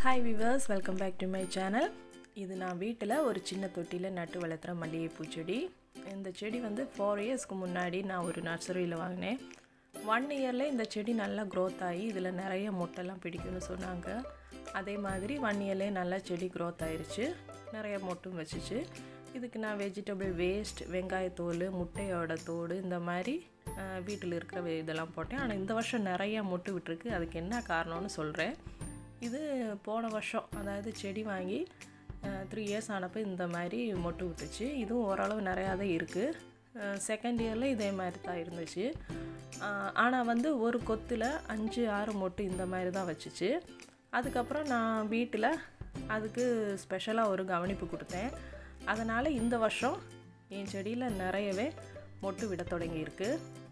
hi viewers welcome back to my channel இது நான் வீட்டில் ஒரு சின்ன தொட்டியில் நட்டு வளர்த்துற மல்லிகைப்பூ செடி இந்த செடி வந்து ஃபோர் இயர்ஸ்க்கு முன்னாடி நான் ஒரு நர்சரியில் வாங்கினேன் ஒன் இயரில் இந்த செடி நல்லா க்ரோத் ஆகி இதில் நிறைய மொட்டெல்லாம் பிடிக்கும்னு சொன்னாங்க அதே மாதிரி ஒன் இயர்லேயே நல்லா செடி க்ரோத் ஆயிருச்சு நிறைய மொட்டும் வச்சுச்சு இதுக்கு நான் வெஜிடபிள் வேஸ்ட் வெங்காயத்தோல் முட்டையோட தோடு இந்த மாதிரி வீட்டில் இருக்கிற வே- இதெல்லாம் போட்டேன் ஆனால் இந்த வருஷம் நிறைய மொட்டு விட்டுருக்கு அதுக்கு என்ன காரணம்னு சொல்கிறேன் இது போன வருஷம் அதாவது செடி வாங்கி த்ரீ இயர்ஸ் ஆனப்போ இந்த மாதிரி மொட்டு விட்டுச்சு இதுவும் ஓரளவு நிறையா தான் இருக்குது செகண்ட் இயரில் இதே மாதிரி தான் இருந்துச்சு ஆனால் வந்து ஒரு கொத்தில் அஞ்சு ஆறு மொட்டு இந்த மாதிரி தான் வச்சுச்சு அதுக்கப்புறம் நான் வீட்டில் அதுக்கு ஸ்பெஷலாக ஒரு கவனிப்பு கொடுத்தேன் அதனால் இந்த வருஷம் என் செடியில் நிறையவே மொட்டு விட தொடங்கியிருக்கு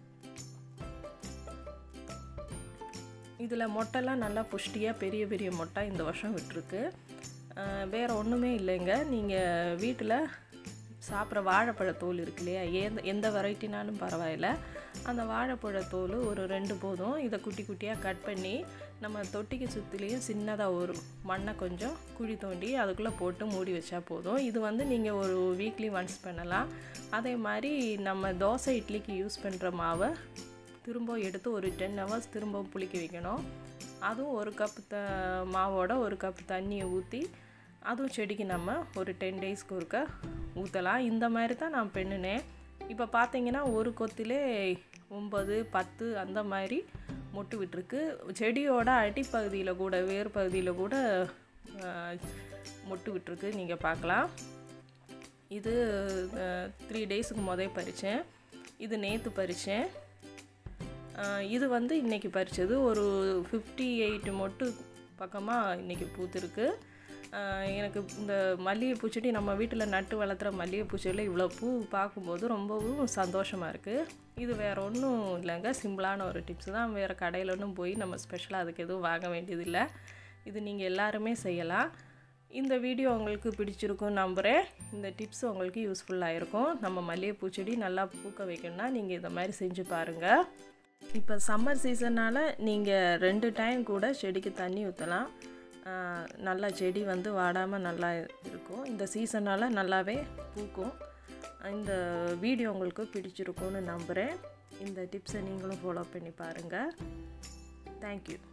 இதில் மொட்டைலாம் நல்லா புஷ்டியாக பெரிய பெரிய மொட்டை இந்த வருஷம் விட்டுருக்கு அஹ் வேற ஒன்றுமே இல்லைங்க நீங்கள் வீட்டில் சாப்பிட்ற வாழைப்பழ தோல் இருக்கு இல்லையா எந்த எந்த வெரைட்டினாலும் பரவாயில்ல அந்த வாழைப்பழ தோல் ஒரு ரெண்டு போதும் இதை குட்டி குட்டியாக கட் பண்ணி நம்ம தொட்டிக்கு சுற்றிலையும் சின்னதாக ஒரு மண்ணை கொஞ்சம் குழி தோண்டி அதுக்குள்ளே போட்டு மூடி வச்சா போதும் இது வந்து நீங்கள் ஒரு வீக்லி ஒன்ஸ் பண்ணலாம் அதே மாதிரி நம்ம தோசை இட்லிக்கு யூஸ் பண்ணுற மாவை திரும்ப எடுத்து ஒரு டென் ஹவர்ஸ் திரும்ப புளிக்க வைக்கணும் அதுவும் ஒரு கப் த மாவோட ஒரு கப் தண்ணியை ஊற்றி அதுவும் செடிக்கு நம்ம ஒரு டென் டேஸ்க்கு ஒருக்க ஊற்றலாம் இந்த மாதிரி தான் நான் பண்ணினேன் இப்போ பார்த்தீங்கன்னா ஒரு கொத்திலே ஒம்பது பத்து அந்த மாதிரி மொட்டு விட்டுருக்கு செடியோட அடிப்பகுதியில் கூட வேர் பகுதியில் கூட ஆஹ், மொட்டு விட்டுருக்கு நீங்கள் பார்க்கலாம் இது த்ரீ டேஸுக்கு முதல் பறித்தேன் இது நேற்று பறித்தேன் இது வந்து இன்றைக்கி பறித்தது ஒரு ஃபிஃப்டி எயிட் மொட்டு பக்கமாக இன்றைக்கி பூத்துருக்கு ஆஹ் எனக்கு இந்த மல்லிகைப்பூ செடி நம்ம வீட்டில் நட்டு வளர்த்துற மல்லிகைப்பூ செடியில் இவ்வளோ பூ பார்க்கும்போது ரொம்பவும் சந்தோஷமாக இருக்குது இது வேறு ஒன்றும் இல்லைங்க சிம்பிளான ஒரு டிப்ஸ் தான் வேறு கடையில் ஒன்றும் போய் நம்ம ஸ்பெஷலாக அதுக்கு எதுவும் வாங்க வேண்டியதில்லை இது நீங்கள் எல்லாருமே செய்யலாம் இந்த வீடியோ உங்களுக்கு பிடிச்சிருக்கும் நம்புகிறேன் இந்த டிப்ஸ் உங்களுக்கு யூஸ்ஃபுல்லாக இருக்கும் நம்ம மல்லிகைப்பூ செடி நல்லா பூக்க வைக்கணும்னா நீங்கள் இந்த மாதிரி செஞ்சு பாருங்கள் இப்போ சம்மர் சீசனால் நீங்கள் ரெண்டு டைம் கூட செடிக்கு தண்ணி ஊற்றலாம் நல்லா செடி வந்து வாடாமல் நல்லா இருக்கும் இந்த சீசனால் நல்லாவே பூக்கும் இந்த வீடியோ உங்களுக்கு பிடிச்சிருக்கும்னு நம்புகிறேன் இந்த டிப்ஸை நீங்களும் ஃபாலோ பண்ணி பாருங்கள் தேங்க்யூ